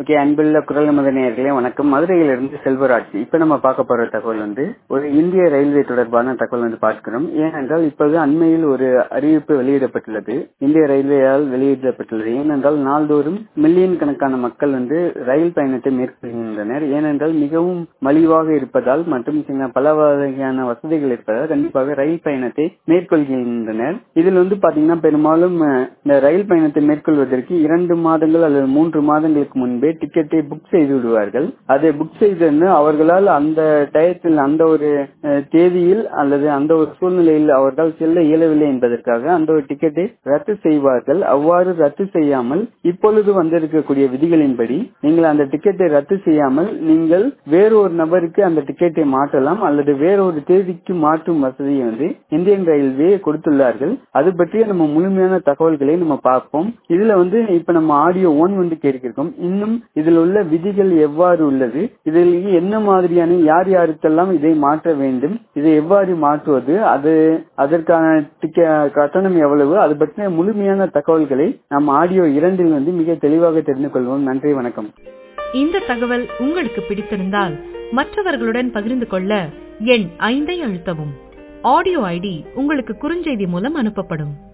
okay அன்புள்ள குரல் மதநேயர்களே வணக்கம் மதுரையிலிருந்து செல்வராஜ் இப்ப நம்ம பார்க்க போற தகவல் வந்து ஒரு இந்திய ரயில்வே தொடர்பான தகவல் வந்து பார்க்கிறோம் ஏனென்றால் இப்போது அண்மையில் ஒரு அறிவிப்பு வெளியிடப்பட்டுள்ளது இந்திய ரயில்வேயால் வெளியிடப்பட்டுள்ளது ஏனென்றால் நாள்தோறும் மில்லியன் கணக்கான மக்கள் வந்து ரயில் பயணத்தை மேற்கொள்கின்றனர் ஏனென்றால் மிகவும் மலிவாக இருப்பதால் மற்றும் சின்ன பல வகையான வசதிகள் இருப்பதால் கண்டிப்பாக ரயில் பயணத்தை மேற்கொள்கின்றனர் இதில் வந்து பாத்தீங்கன்னா பெரும்பாலும் அஹ், இந்த ரயில் பயணத்தை மேற்கொள்வதற்கு இரண்டு மாதங்கள் அல்லது மூன்று மாதங்களுக்கு முன்பே டிக்கெட்டை புக் செய்து விடுவார்கள் அதை புக் செய்து அவர்களால் அந்த டயத்தில் அந்த ஒரு அஹ், தேதியில் அல்லது அந்த ஒரு சூழ்நிலையில் அவர்கள் செல்ல இயலவில்லை என்பதற்காக அந்த ஒரு டிக்கெட்டை ரத்து செய்வார்கள் அவ்வாறு ரத்து செய்யாமல் இப்பொழுது வந்திருக்கக்கூடிய விதிகளின்படி நீங்கள் அந்த டிக்கெட்டை ரத்து செய்யாமல் நீங்கள் வேறொரு நபருக்கு அந்த டிக்கெட்டை மாற்றலாம் அல்லது வேறொரு தேதிக்கு மாற்றும் வசதியை வந்து இந்தியன் ரயில்வே கொடுத்துள்ளார்கள் அது பற்றிய நம்ம முழுமையான தகவல்களை நம்ம பார்ப்போம் இதுல வந்து இப்ப நம்ம ஆடியோ ஒன் வந்து கேட்கிறோம் இன்னும் இதில் உள்ள விதிகள் எவ்வாறு உள்ளது இதில் என்ன மாதிரியான யார் யாருக்கெல்லாம் இதை மாற்ற வேண்டும் இதை எவ்வாறு மாற்றுவது அது அதற்கான டிக்க- கட்டணம் எவ்வளவு அது பற்றிய முழுமையான தகவல்களை நம்ம ஆடியோ இரண்டில் வந்து மிக தெளிவாக தெரிந்து கொள்வோம் நன்றி வணக்கம் இந்த தகவல் உங்களுக்கு பிடித்திருந்தால் மற்றவர்களுடன் பகிர்ந்து கொள்ள எண் ஐந்தை அழுத்தவும் ஆடியோ ஐடி உங்களுக்கு குறுஞ்செய்தி மூலம் அனுப்பப்படும்